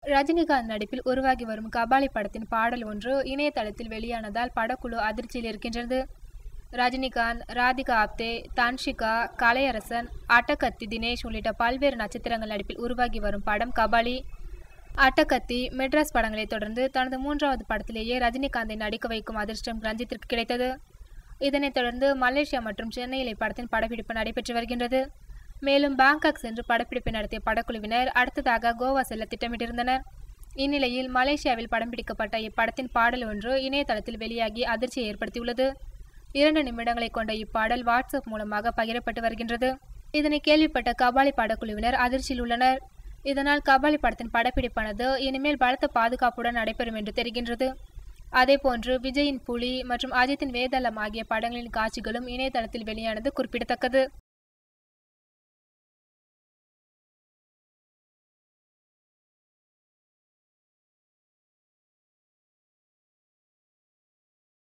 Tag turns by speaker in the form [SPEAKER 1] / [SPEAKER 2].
[SPEAKER 1] ரஜினிகாந்த் நடிப்பில் உருவாகி வரும் கபாலி படத்தின் பாடல் ஒன்று இணையதளத்தில் வெளியானதால் படக்குழு அதிர்ச்சியில் இருக்கின்றது ரஜினிகாந்த் ராதிகா ஆப்தே தன்ஷிகா கலையரசன் அட்டகத்தி தினேஷ் உள்ளிட்ட பல்வேறு நட்சத்திரங்கள் நடிப்பில் உருவாகி வரும் படம் கபாலி அட்டகத்தி மெட்ராஸ் படங்களை தொடர்ந்து தனது மூன்றாவது படத்திலேயே ரஜினிகாந்தை நடிக்க வைக்கும் அதிர்ஷ்டம் ரஞ்சித்திற்கு கிடைத்தது இதனைத் தொடர்ந்து மலேசியா மற்றும் சென்னையில் இப்படத்தின் படப்பிடிப்பு நடைபெற்று வருகின்றது மேலும் பாங்காக் சென்று படப்பிடிப்பு நடத்திய படக்குழுவினர் அடுத்ததாக கோவா செல்ல திட்டமிட்டிருந்தனர் இந்நிலையில் மலேசியாவில் படம் பிடிக்கப்பட்ட இப்படத்தின் பாடல் ஒன்று இணையதளத்தில் வெளியாகி அதிர்ச்சியை ஏற்படுத்தியுள்ளது இரண்டு நிமிடங்களை கொண்ட இப்பாடல் வாட்ஸ்அப் மூலமாக பகிரப்பட்டு வருகின்றது இதனை கேள்விப்பட்ட கபாலி படக்குழுவினர் அதிர்ச்சியில் உள்ளனர் இதனால் கபாலி படத்தின் படப்பிடிப்பானது இனிமேல் பலத்த பாதுகாப்புடன் நடைபெறும் என்று தெரிகின்றது அதேபோன்று விஜயின் புலி மற்றும் அஜித்தின் வேதளம் ஆகிய படங்களின் காட்சிகளும் இணையதளத்தில் வெளியானது குறிப்பிடத்தக்கது